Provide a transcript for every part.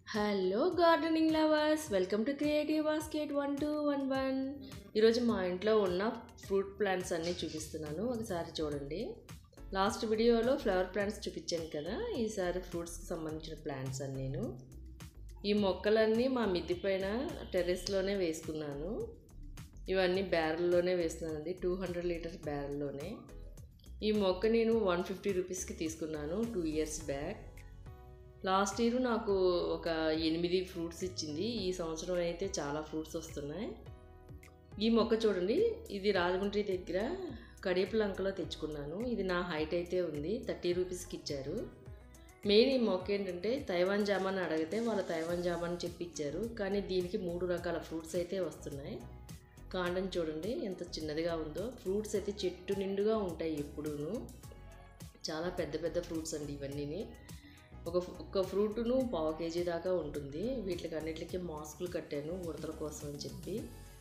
hello gardening lovers welcome to Creative Basket one two one one ఈరోజు మా ఇంట్లో ఉన్న ఫ్రూట్ ప్లాంట్స్ అన్నీ చూపిస్తున్నాను ఒకసారి చూడండి లాస్ట్ వీడియోలో ఫ్లవర్ ప్లాంట్స్ చూపించాను కదా ఈసారి ఫ్రూట్స్కి సంబంధించిన ప్లాంట్స్ అన్నీ నేను ఈ మొక్కలన్నీ మా మిద్ది పైన టెర్రస్లోనే వేసుకున్నాను ఇవన్నీ బ్యారెల్లోనే వేస్తున్నానండి టూ హండ్రెడ్ లీటర్స్ బ్యారెల్లోనే ఈ మొక్క నేను వన్ ఫిఫ్టీ రూపీస్కి తీసుకున్నాను two years back last year నాకు ఒక ఎనిమిది ఫ్రూట్స్ ఇచ్చింది ఈ సంవత్సరం అయితే చాలా ఫ్రూట్స్ వస్తున్నాయి ఈ మొక్క చూడండి ఇది రాజమండ్రి దగ్గర కడియపులంకలో తెచ్చుకున్నాను ఇది నా హైట్ అయితే ఉంది థర్టీ రూపీస్కి ఇచ్చారు మెయిన్ ఈ మొక్క ఏంటంటే తైవాన్ జామాన్ అడిగితే వాళ్ళు తైవాన్ జామాన్ చెప్పి ఇచ్చారు కానీ దీనికి మూడు రకాల ఫ్రూట్స్ అయితే వస్తున్నాయి కాండం చూడండి ఎంత చిన్నదిగా ఉందో ఫ్రూట్స్ అయితే చెట్టు నిండుగా ఉంటాయి ఎప్పుడూను చాలా పెద్ద పెద్ద ఫ్రూట్స్ అండి ఇవన్నీ ఒక ఒక ఫ్రూట్ను పావు కేజీ దాకా ఉంటుంది వీటికి అన్నిటికీ మాస్కులు కట్టాను ఉడతల కోసం అని చెప్పి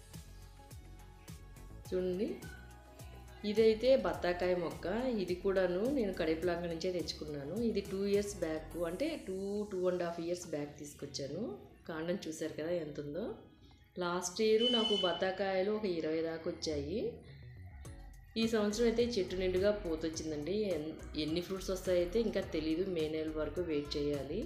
చూడండి ఇదైతే బత్తాకాయ మొక్క ఇది కూడాను నేను కడిపలాంగ నుంచే తెచ్చుకున్నాను ఇది టూ ఇయర్స్ బ్యాక్ అంటే two two and half years back తీసుకొచ్చాను కాండం చూశారు కదా ఎంత ఉందో లాస్ట్ ఇయర్ నాకు బత్తాకాయలు ఒక ఇరవై దాకా వచ్చాయి ఈ సంవత్సరం అయితే చెట్టు నిండుగా పోతొచ్చిందండి ఎన్- ఎన్ని ఫ్రూట్స్ వస్తాయైతే ఇంకా తెలీదు మే నెల వరకు వెయిట్ చేయాలి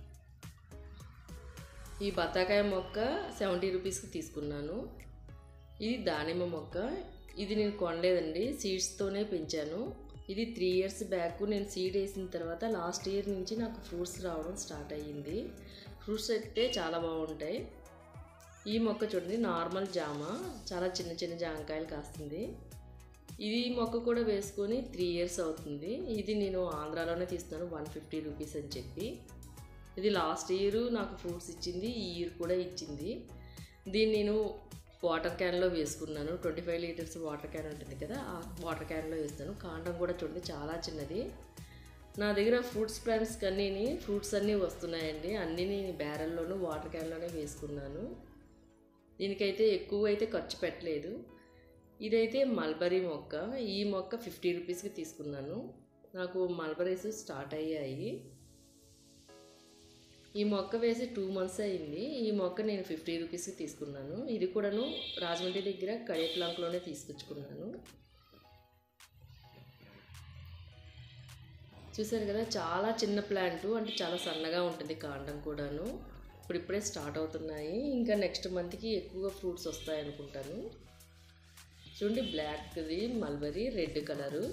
ఈ బత్తాకాయ మొక్క సెవెంటీ రూపీస్కి తీసుకున్నాను ఇది దానిమ్మ మొక్క ఇది నేను కొనలేదండి సీడ్స్తోనే పెంచాను ఇది త్రీ ఇయర్స్ బ్యాక్ నేను సీడ్ వేసిన తర్వాత లాస్ట్ ఇయర్ నుంచి నాకు ఫ్రూట్స్ రావడం స్టార్ట్ అయ్యింది ఫ్రూట్స్ అయితే చాలా బాగుంటాయి ఈ మొక్క చూడండి నార్మల్ జామ చాలా చిన్న చిన్న జామకాయలు కాస్తుంది ఇది మొక్క కూడా వేసుకొని త్రీ ఇయర్స్ అవుతుంది ఇది నేను ఆంధ్రాలోనే తీస్తున్నాను వన్ ఫిఫ్టీ రూపీస్ అని చెప్పి ఇది లాస్ట్ ఇయర్ నాకు ఫ్రూట్స్ ఇచ్చింది ఈ ఇయర్ కూడా ఇచ్చింది దీన్ని నేను వాటర్ క్యాన్లో వేసుకున్నాను twenty five litres water can ఉంటుంది కదా ఆ వాటర్ క్యాన్లో వేస్తాను కాండం కూడా చూడండి చాలా చిన్నది నా దగ్గర ఫ్రూట్స్ ప్లాంట్స్ అన్నీ ఫ్రూట్స్ అన్నీ వస్తున్నాయండి అన్నీ నేను బ్యారెల్లోనూ వాటర్ క్యాన్లోనే వేసుకున్నాను దీనికైతే ఎక్కువ అయితే ఖర్చు పెట్టలేదు ఇదైతే మల్బరీ మొక్క ఈ మొక్క ఫిఫ్టీ రూపీస్కి తీసుకున్నాను నాకు మల్బరీస్ స్టార్ట్ అయ్యాయి ఈ మొక్క వేసి టూ మంత్స్ అయింది ఈ మొక్క నేను ఫిఫ్టీ రూపీస్కి తీసుకున్నాను ఇది కూడాను రాజమండ్రి దగ్గర కడియప్లాంక్లోనే తీసుకొచ్చుకున్నాను చూసారు కదా చాలా చిన్న ప్లాంట్ అంటే చాలా సన్నగా ఉంటుంది కాండం కూడాను ఇప్పుడు ఇప్పుడే స్టార్ట్ అవుతున్నాయి ఇంకా నెక్స్ట్ మంత్కి ఎక్కువగా ఫ్రూట్స్ వస్తాయి అనుకుంటాను చూడండి బ్లాక్ది mulberry red colour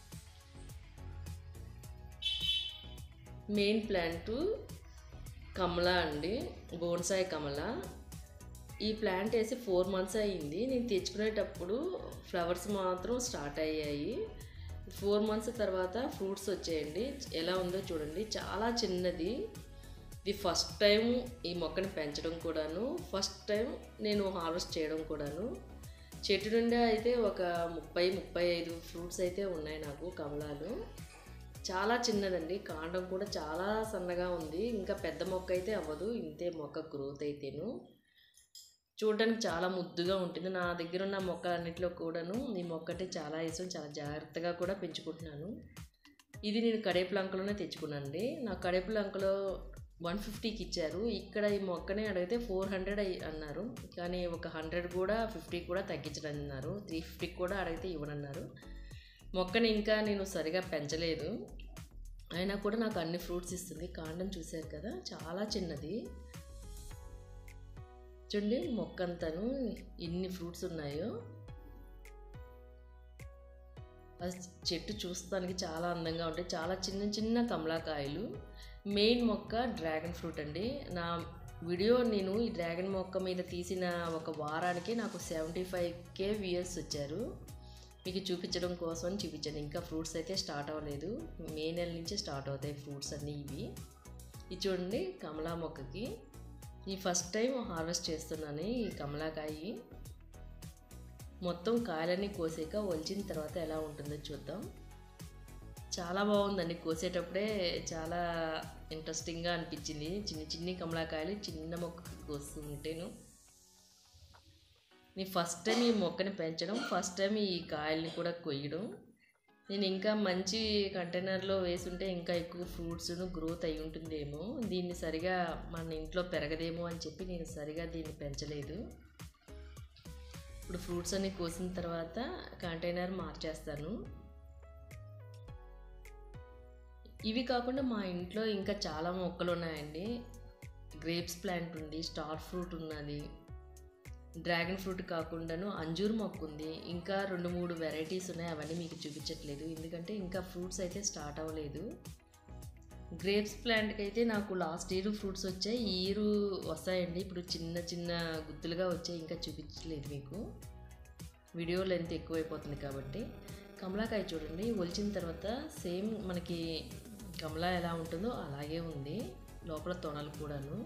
main plant కమల అండి బోన్సాయి కమల ఈ ప్లాంట్ వేసి ఫోర్ మంత్స్ అయ్యింది నేను తెచ్చుకునేటప్పుడు ఫ్లవర్స్ మాత్రం స్టార్ట్ అయ్యాయి ఫోర్ మంత్స్ తర్వాత ఫ్రూట్స్ వచ్చాయండి ఎలా ఉందో చూడండి చాలా చిన్నది ఇది ఫస్ట్ టైం ఈ మొక్కని పెంచడం కూడాను ఫస్ట్ టైం నేను హార్వెస్ట్ చేయడం కూడాను చెట్టు నుండి అయితే ఒక ముప్పై ముప్పై ఐదు ఫ్రూట్స్ అయితే ఉన్నాయి నాకు కమలాలు చాలా చిన్నదండి కాండం కూడా చాలా సన్నగా ఉంది ఇంకా పెద్ద మొక్క అయితే అవ్వదు ఇంతే మొక్క గ్రోత్ అయితేను చూడడానికి చాలా ముద్దుగా ఉంటుంది నా దగ్గర ఉన్న మొక్కలన్నింటిలో కూడాను ఈ మొక్క అంటే చాలా ఇష్టం చాలా జాగ్రత్తగా కూడా పెంచుకుంటున్నాను ఇది నేను కడేపులంకలోనే తెచ్చుకున్నానండి నా కడేపులంకలో వన్ ఫిఫ్టీకి ఇచ్చారు ఇక్కడ ఈ మొక్కనే అడిగితే ఫోర్ హండ్రెడ్ అన్నారు కానీ ఒక హండ్రెడ్ కూడా ఫిఫ్టీ కూడా తగ్గించడం అన్నారు త్రీ ఫిఫ్టీకి కూడా అడిగితే ఇవ్వనన్నారు మొక్కని ఇంకా నేను సరిగా పెంచలేదు అయినా కూడా నాకు అన్ని ఫ్రూట్స్ ఇస్తుంది కాండం చూశారు కదా చాలా చిన్నది చూడండి మొక్క అంతాను ఎన్ని ఫ్రూట్స్ ఉన్నాయో ఆ చెట్టు చూస్తానికి చాలా అందంగా ఉంటాయి చాలా చిన్న చిన్న కమలాకాయలు మెయిన్ మొక్క డ్రాగన్ ఫ్రూట్ అండి నా వీడియో నేను ఈ డ్రాగన్ మొక్క మీద తీసిన ఒక వారానికి నాకు సెవెంటీ ఫైవ్ కే వ్యూయర్స్ వచ్చారు మీకు చూపించడం కోసం అని చూపించాను ఇంకా ఫ్రూట్స్ అయితే స్టార్ట్ అవ్వలేదు మే నెల నుంచి స్టార్ట్ అవుతాయి ఫ్రూట్స్ అన్నీ ఇవి ఇది చూడండి కమలా మొక్కకి ఈ ఫస్ట్ టైం హార్వెస్ట్ చేస్తున్నాను ఈ కమలాకాయ మొత్తం కాయలన్నీ కోసాక ఒలిచిన తర్వాత ఎలా ఉంటుందో చూద్దాం చాలా బాగుందండి కోసేటప్పుడే చాలా ఇంట్రెస్టింగ్గా అనిపించింది చిన్న చిన్ని కమలాకాయలు చిన్న మొక్కకి కోస్తూ ఉంటేను నేను ఫస్ట్ టైం ఈ మొక్కని పెంచడం ఫస్ట్ టైం ఈ కాయల్ని కూడా కొయ్యడం నేను ఇంకా మంచి కంటైనర్లో వేసుంటే ఇంకా ఎక్కువ ఫ్రూట్స్ను గ్రోత్ అయి ఉంటుందేమో దీన్ని సరిగా మన ఇంట్లో పెరగదేమో అని చెప్పి నేను సరిగా దీన్ని పెంచలేదు ఇప్పుడు ఫ్రూట్స్ అన్ని కోసిన తర్వాత కంటైనర్ మార్చేస్తాను ఇవి కాకుండా మా ఇంట్లో ఇంకా చాలా మొక్కలు ఉన్నాయండి గ్రేప్స్ ప్లాంట్ ఉంది స్టార్ ఫ్రూట్ ఉన్నది డ్రాగన్ ఫ్రూట్ కాకుండాను అంజూర్ మొక్క ఉంది ఇంకా రెండు మూడు వెరైటీస్ ఉన్నాయి అవన్నీ మీకు చూపించట్లేదు ఎందుకంటే ఇంకా ఫ్రూట్స్ అయితే స్టార్ట్ అవ్వలేదు గ్రేప్స్ ప్లాంట్కి అయితే నాకు లాస్ట్ ఇయర్ ఫ్రూట్స్ వచ్చాయి ఈ ఇయర్ వస్తాయండి ఇప్పుడు చిన్న చిన్న గుత్తులుగా వచ్చాయి ఇంకా చూపించలేదు మీకు వీడియో లెంత్ ఎక్కువైపోతుంది కాబట్టి కమలాకాయ చూడండి ఒలిచిన తర్వాత సేమ్ మనకి కమలా ఎలా ఉంటుందో అలాగే ఉంది లోపల తొనలు కూడాను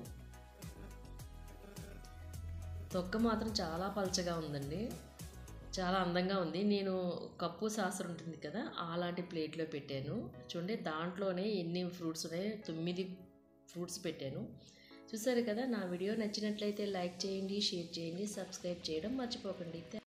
తొక్క మాత్రం చాలా పలచగా ఉందండి చాలా అందంగా ఉంది నేను కప్పు సాసర్ ఉంటుంది కదా అలాంటి ప్లేట్లో పెట్టాను చూడండి దాంట్లోనే ఎన్ని ఫ్రూట్స్ ఉన్నాయో తొమ్మిది ఫ్రూట్స్ పెట్టాను చూసారు కదా నా వీడియో నచ్చినట్లయితే లైక్ చేయండి షేర్ చేయండి సబ్స్క్రైబ్ చేయడం మర్చిపోకండి